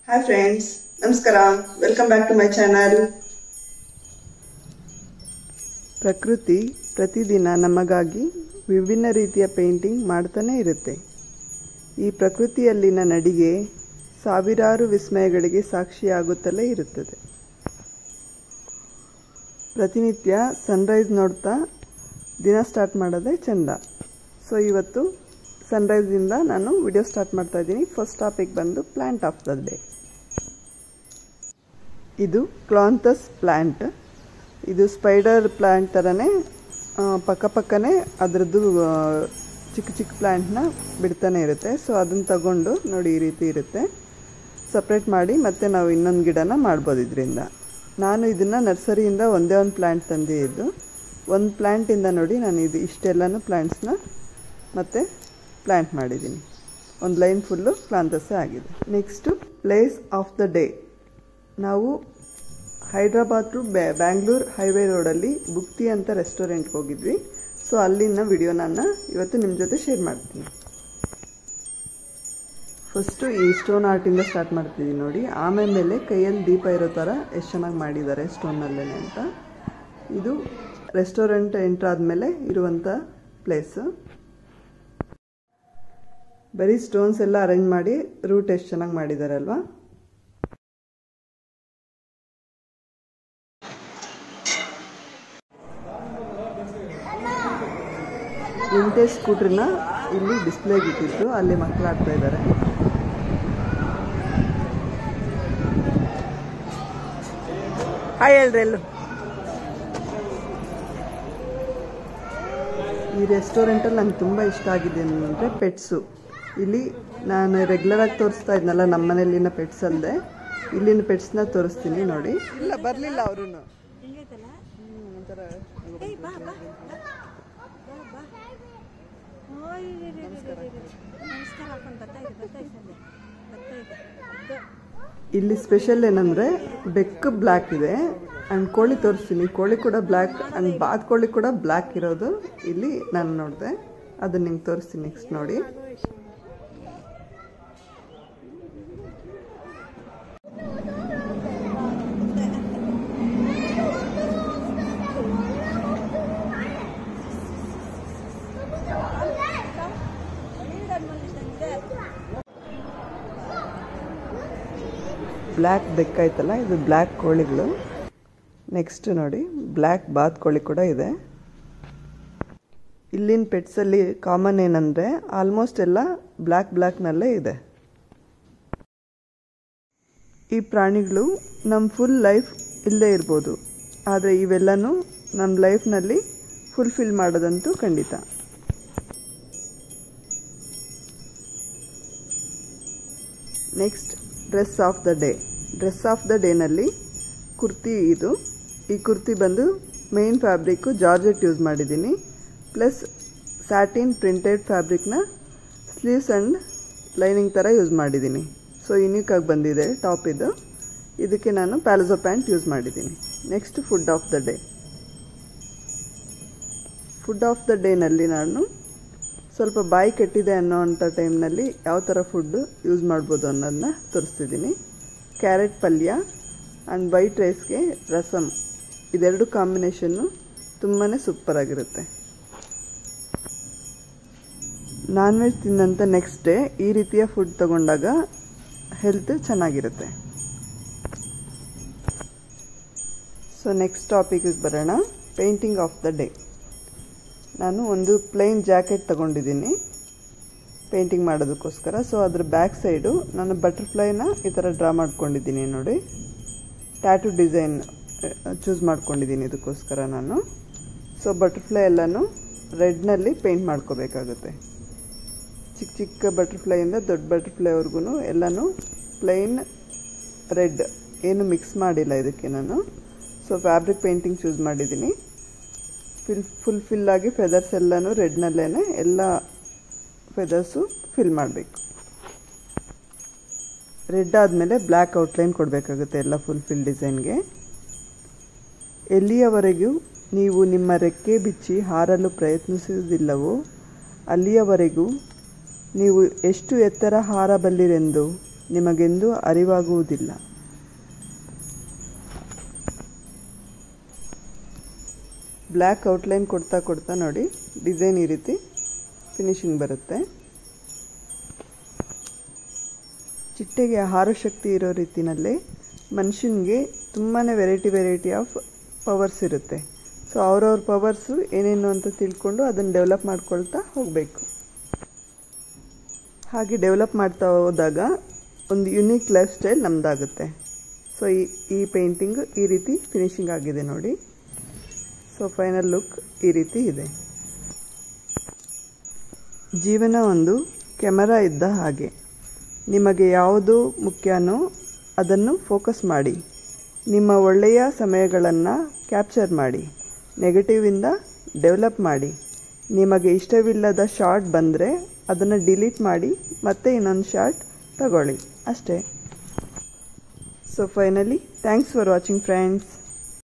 Hi friends ನಮಸ್ಕಾರ welcome back to my channel Prakruthi ಪ್ರತಿದಿನ ನಮಗಾಗಿ ವಿಭಿನ್ನ ರೀತಿಯ ಪೇಂಟಿಂಗ್ ಮಾಡ್ತಾನೆ ಇರುತ್ತೆ ಈ ಪ್ರಕೃತಿಯಲ್ಲಿನ ನಡಿಗೆ ಸಾವಿರಾರು ವಿಸ್ಮಯಗಳಿಗೆ ಸಾಕ್ಷಿಯಾಗುತ್ತಲೇ ಇರುತ್ತದೆ ಪ್ರತಿನಿತ್ಯ ಸನ್ರೈಸ್ ನೋಡ್ತಾ ದಿನ ಸ್ಟಾರ್ಟ್ ಮಾಡೋದೇ ಚೆಂದ ಸೊ ಇವತ್ತು ಸನ್ರೈಸಿಂದ ನಾನು ವಿಡಿಯೋ ಸ್ಟಾರ್ಟ್ ಮಾಡ್ತಾ ಇದ್ದೀನಿ ಫಸ್ಟ್ ಟಾಪಿಕ್ ಬಂದು ಪ್ಲ್ಯಾಂಟ್ ಆಫ್ ದ ಡೇ ಇದು ಕ್ಲಾಂತಸ್ ಪ್ಲ್ಯಾಂಟ್ ಇದು ಸ್ಪೈಡರ್ ಪ್ಲ್ಯಾಂಟ್ ಥರನೇ ಆ, ಪಕ್ಕ ಪಕ್ಕನೇ ಅದರದ್ದು ಆ, ಚಿಕ್ಕ ಚಿಕ್ಕ ಪ್ಲ್ಯಾಂಟ್ನ ಬಿಡ್ತಾನೆ ಇರುತ್ತೆ ಸೊ ಅದನ್ನು ತಗೊಂಡು ನೋಡಿ ಈ ರೀತಿ ಇರುತ್ತೆ ಸಪ್ರೇಟ್ ಮಾಡಿ ಮತ್ತೆ ನಾವು ಇನ್ನೊಂದು ಗಿಡನ ಮಾಡ್ಬೋದು ಇದರಿಂದ ನಾನು ಇದನ್ನು ನರ್ಸರಿಯಿಂದ ಒಂದೇ ಒಂದು ಪ್ಲ್ಯಾಂಟ್ ತಂದಿದ್ದು ಒಂದು ಪ್ಲ್ಯಾಂಟಿಂದ ನೋಡಿ ನಾನು ಇದು ಇಷ್ಟೆಲ್ಲನೂ ಪ್ಲ್ಯಾಂಟ್ಸ್ನ ಮತ್ತೆ ಪ್ಲ್ಯಾಂಟ್ ಮಾಡಿದ್ದೀನಿ ಒಂದು ಲೈನ್ ಫುಲ್ಲು ಪ್ಲಾಂತಸ್ಸೇ ಆಗಿದೆ next place of the day ನಾವು ಹೈದ್ರಾಬಾದ್ ಟು ಬ್ಯಾಂಗ್ಳೂರ್ ಹೈವೇ ರೋಡಲ್ಲಿ ಬುಕ್ತಿ ಅಂತ ರೆಸ್ಟೋರೆಂಟ್ಗೆ ಹೋಗಿದ್ವಿ ಸೊ ಅಲ್ಲಿನ ವಿಡಿಯೋ ನಾನು ಇವತ್ತು ನಿಮ್ಮ ಜೊತೆ ಶೇರ್ ಮಾಡ್ತೀನಿ ಫಸ್ಟು ಈ ಸ್ಟೋನ್ ಆರ್ಟಿಂದ ಸ್ಟಾರ್ಟ್ ಮಾಡ್ತಿದ್ದೀನಿ ನೋಡಿ ಆಮೇಲೆ ಕೈಯಲ್ಲಿ ದೀಪ ಇರೋ ಥರ ಎಷ್ಟು ಚೆನ್ನಾಗಿ ಮಾಡಿದ್ದಾರೆ ಸ್ಟೋನ್ನಲ್ಲೇ ಅಂತ ಇದು ರೆಸ್ಟೋರೆಂಟ್ ಎಂಟ್ರ್ ಆದಮೇಲೆ ಇರುವಂಥ ಪ್ಲೇಸು ಬರೀ ಸ್ಟೋನ್ಸ್ ಎಲ್ಲ ಅರೇಂಜ್ ಮಾಡಿ ರೂಟ್ ಎಷ್ಟು ಚೆನ್ನಾಗಿ ಮಾಡಿದ್ದಾರೆ ಅಲ್ವಾ ವಿಂಟೇಜ್ ಸ್ಕೂಟ್ರನ್ನ ಇಲ್ಲಿ ಡಿಸ್ಪ್ಲೇಗೆ ಇಟ್ಟಿದ್ದು ಅಲ್ಲಿ ಮಕ್ಕಳು ಆಡ್ತಾ ಇದ್ದಾರೆ ಹಾಯ್ ಹೇಳ್ರಿ ಎಲ್ಲು ಈ ರೆಸ್ಟೋರೆಂಟಲ್ಲಿ ನಂಗೆ ತುಂಬ ಇಷ್ಟ ಆಗಿದೆ ಅಂದರೆ ಪೆಟ್ಸು ಇಲ್ಲಿ ನಾನು ರೆಗ್ಯುಲರಾಗಿ ತೋರಿಸ್ತಾ ಇದ್ನಲ್ಲ ನಮ್ಮ ಮನೆಯಲ್ಲಿನ ಪೆಟ್ಸ್ ಅಲ್ಲದೆ ಇಲ್ಲಿನ ಪೆಟ್ಸ್ನ ತೋರಿಸ್ತೀನಿ ನೋಡಿ ಇಲ್ಲ ಬರಲಿಲ್ಲ ಅವರು ಹೆಂಗೈತಲ್ಲ ಒಂಥರ ಏಯ್ ಬಾ ಬಾ ಬಾ ಬಾ ಓಯ್ ರೇ ರೇ ರೇ ರೇ ರೇ. ನಮಸ್ಕಾರ ಹಾಕೊಂಡು ಬರ್ತಾ ಇದೆ ಬರ್ತಾ ಇದೆ ಸಂಜೆ ಬರ್ತಾ ಇದೆ ಅದು ಇಲ್ಲಿ ಸ್ಪೆಷಲ್ ಏನಂದರೆ ಬೆಕ್ಕು ಬ್ಲ್ಯಾಕ್ ಇದೆ ಆ್ಯಂಡ್ ಕೋಳಿ ತೋರಿಸ್ತೀನಿ ಕೋಳಿ ಕೂಡ ಬ್ಲ್ಯಾಕ್ ಆ್ಯಂಡ್ ಬಾತ್ ಕೋಳಿ ಕೂಡ ಬ್ಲ್ಯಾಕ್ ಇರೋದು ಇಲ್ಲಿ ನಾನು ನೋಡಿದೆ ಅದನ್ನ ನಿಮ್ಗೆ ತೋರಿಸ್ತೀನಿ ನೆಕ್ಸ್ಟ್ ನೋಡಿ ಬ್ಲ್ಯಾಕ್ ಬೆಕ್ಕಾಯ್ತಲ್ಲ ಇದು ಬ್ಲ್ಯಾಕ್ ಕೋಳಿಗಳು ನೆಕ್ಸ್ಟ್ ನೋಡಿ ಬ್ಲ್ಯಾಕ್ ಬಾತ್ ಕೋಳಿ ಕೂಡ ಇದೆ ಇಲ್ಲಿನ ಪೆಟ್ಸಲ್ಲಿ ಕಾಮನ್ ಏನಂದರೆ ಆಲ್ಮೋಸ್ಟ್ ಎಲ್ಲ ಬ್ಲ್ಯಾಕ್ ಬ್ಲ್ಯಾಕ್ನಲ್ಲೇ ಇದೆ ಈ ಪ್ರಾಣಿಗಳು ನಮ್ಮ ಫುಲ್ ಲೈಫ್ ಇಲ್ಲೇ ಇರ್ಬೋದು ಆದರೆ ಇವೆಲ್ಲನೂ ನಮ್ಮ ಲೈಫ್ನಲ್ಲಿ ಫುಲ್ಫಿಲ್ ಮಾಡೋದಂತೂ ಖಂಡಿತ next dress of the day dress of the ಡೇನಲ್ಲಿ ಕುರ್ತಿ ಇದು ಈ ಕುರ್ತಿ ಬಂದು ಮೇನ್ ಫ್ಯಾಬ್ರಿಕ್ಕು ಜಾರ್ಜೆಟ್ ಯೂಸ್ ಮಾಡಿದ್ದೀನಿ ಪ್ಲಸ್ ಸ್ಯಾಟಿನ್ ಪ್ರಿಂಟೆಡ್ ಫ್ಯಾಬ್ರಿಕ್ನ ಸ್ಲೀವ್ಸ್ ಆ್ಯಂಡ್ ಲೈನಿಂಗ್ ಥರ ಯೂಸ್ ಮಾಡಿದ್ದೀನಿ ಸೊ ಯುನೀಕಾಗಿ ಬಂದಿದೆ ಟಾಪ್ ಇದು ಇದಕ್ಕೆ ನಾನು ಪ್ಯಾಲಜೋ ಪ್ಯಾಂಟ್ ಯೂಸ್ ಮಾಡಿದ್ದೀನಿ next food of the day food of the ಡೇನಲ್ಲಿ ನಾನು ಸ್ವಲ್ಪ ಬಾಯಿ ಕೆಟ್ಟಿದೆ ಅನ್ನೋ ಅಂಥ ಟೈಮ್ನಲ್ಲಿ ಯಾವ ಥರ ಫುಡ್ಡು ಯೂಸ್ ಮಾಡ್ಬೋದು ಅನ್ನೋದನ್ನ ತೋರಿಸ್ತಿದ್ದೀನಿ ಕ್ಯಾರೆಟ್ ಪಲ್ಯ ಆ್ಯಂಡ್ ವೈಟ್ ರೈಸ್ಗೆ ರಸಮ್ ಇದೆರಡು ಕಾಂಬಿನೇಷನ್ನು ತುಂಬಾ ಸೂಪರಾಗಿರುತ್ತೆ ನಾನ್ ವೆಜ್ ತಿನ್ನಂಥ ನೆಕ್ಸ್ಟ್ ಡೇ ಈ ರೀತಿಯ ಫುಡ್ ತಗೊಂಡಾಗ ಹೆಲ್ತ್ ಚೆನ್ನಾಗಿರುತ್ತೆ ಸೊ ನೆಕ್ಸ್ಟ್ ಟಾಪಿಕಿಗೆ ಬರೋಣ ಪೇಂಟಿಂಗ್ ಆಫ್ ದ ಡೇ ನಾನು ಒಂದು ಪ್ಲೈನ್ ಜಾಕೆಟ್ ತಗೊಂಡಿದ್ದೀನಿ ಪೇಂಟಿಂಗ್ ಮಾಡೋದಕ್ಕೋಸ್ಕರ ಸೊ ಅದ್ರ ಬ್ಯಾಕ್ ಸೈಡು ನಾನು ಬಟರ್ಫ್ಲೈನ ಈ ಥರ ಡ್ರಾ ಮಾಡ್ಕೊಂಡಿದ್ದೀನಿ ನೋಡಿ ಟ್ಯಾಟು ಡಿಸೈನ್ ಚೂಸ್ ಮಾಡ್ಕೊಂಡಿದ್ದೀನಿ ಇದಕ್ಕೋಸ್ಕರ ನಾನು ಸೊ ಬಟರ್ಫ್ಲೈ ಎಲ್ಲನೂ ರೆಡ್ನಲ್ಲಿ ಪೇಂಟ್ ಮಾಡ್ಕೋಬೇಕಾಗುತ್ತೆ ಚಿಕ್ಕ ಚಿಕ್ಕ ಬಟರ್ಫ್ಲೈಯಿಂದ ದೊಡ್ಡ ಬಟರ್ಫ್ಲೈವರೆಗೂ ಎಲ್ಲನೂ ಪ್ಲೈನ್ ರೆಡ್ ಏನು ಮಿಕ್ಸ್ ಮಾಡಿಲ್ಲ ಇದಕ್ಕೆ ನಾನು ಸೊ ಫ್ಯಾಬ್ರಿಕ್ ಪೇಂಟಿಂಗ್ ಚೂಸ್ ಮಾಡಿದ್ದೀನಿ ಫಿಲ್ ಫುಲ್ ಫಿಲ್ ಆಗಿ ಫೆದರ್ಸ್ ಎಲ್ಲನೂ ರೆಡ್ನಲ್ಲೇ ಎಲ್ಲ ಫೆದರ್ಸು ಫಿಲ್ ಮಾಡಬೇಕು ರೆಡ್ ಆದಮೇಲೆ ಬ್ಲ್ಯಾಕ್ ಔಟ್ಲೈನ್ ಕೊಡಬೇಕಾಗುತ್ತೆ ಎಲ್ಲ ಫುಲ್ ಫಿಲ್ ಡಿಸೈನ್ಗೆ ಎಲ್ಲಿಯವರೆಗೂ ನೀವು ನಿಮ್ಮ ರೆಕ್ಕೆ ಬಿಚ್ಚಿ ಹಾರಲು ಪ್ರಯತ್ನಿಸುವುದಿಲ್ಲವೋ ಅಲ್ಲಿಯವರೆಗೂ ನೀವು ಎಷ್ಟು ಎತ್ತರ ಹಾರಬಲ್ಲಿರೆಂದು ನಿಮಗೆಂದೂ ಅರಿವಾಗುವುದಿಲ್ಲ ಬ್ಲ್ಯಾಕ್ ಔಟ್ಲೈನ್ ಕೊಡ್ತಾ ಕೊಡ್ತಾ ನೋಡಿ ಡಿಸೈನ್ ಈ ರೀತಿ ಫಿನಿಶಿಂಗ್ ಬರುತ್ತೆ ಚಿಟ್ಟೆಗೆ ಆಹಾರ ಶಕ್ತಿ ಇರೋ ರೀತಿಯಲ್ಲೇ ಮನುಷ್ಯನಿಗೆ ತುಂಬಾ ವೆರೈಟಿ ವೆರೈಟಿ ಆಫ್ ಪವರ್ಸ್ ಇರುತ್ತೆ ಸೊ ಅವ್ರವ್ರ ಪವರ್ಸು ಏನೇನು ಅಂತ ತಿಳ್ಕೊಂಡು ಅದನ್ನು ಡೆವಲಪ್ ಮಾಡ್ಕೊಳ್ತಾ ಹೋಗಬೇಕು ಹಾಗೆ ಡೆವಲಪ್ ಮಾಡ್ತಾ ಹೋದಾಗ ಒಂದು ಯುನೀಕ್ ಲೈಫ್ ಸ್ಟೈಲ್ ನಮ್ಮದಾಗುತ್ತೆ ಸೊ ಈ ಈ ಪೇಂಟಿಂಗ್ ಈ ರೀತಿ ಫಿನಿಶಿಂಗ್ ಆಗಿದೆ ನೋಡಿ ಸೊ ಫೈನಲ್ ಲುಕ್ ಈ ರೀತಿ ಇದೆ ಜೀವನ ಒಂದು ಕ್ಯಾಮರಾ ಇದ್ದ ಹಾಗೆ ನಿಮಗೆ ಯಾವುದು ಮುಖ್ಯನೋ ಅದನ್ನು ಫೋಕಸ್ ಮಾಡಿ ನಿಮ್ಮ ಒಳ್ಳೆಯ ಸಮಯಗಳನ್ನು ಕ್ಯಾಪ್ಚರ್ ಮಾಡಿ ನೆಗೆಟಿವಿಂದ ಡೆವಲಪ್ ಮಾಡಿ ನಿಮಗೆ ಇಷ್ಟವಿಲ್ಲದ ಶಾರ್ಟ್ ಬಂದರೆ ಅದನ್ನು ಡಿಲೀಟ್ ಮಾಡಿ ಮತ್ತೆ ಇನ್ನೊಂದು ಶಾರ್ಟ್ ತಗೊಳ್ಳಿ ಅಷ್ಟೇ so finally thanks for watching friends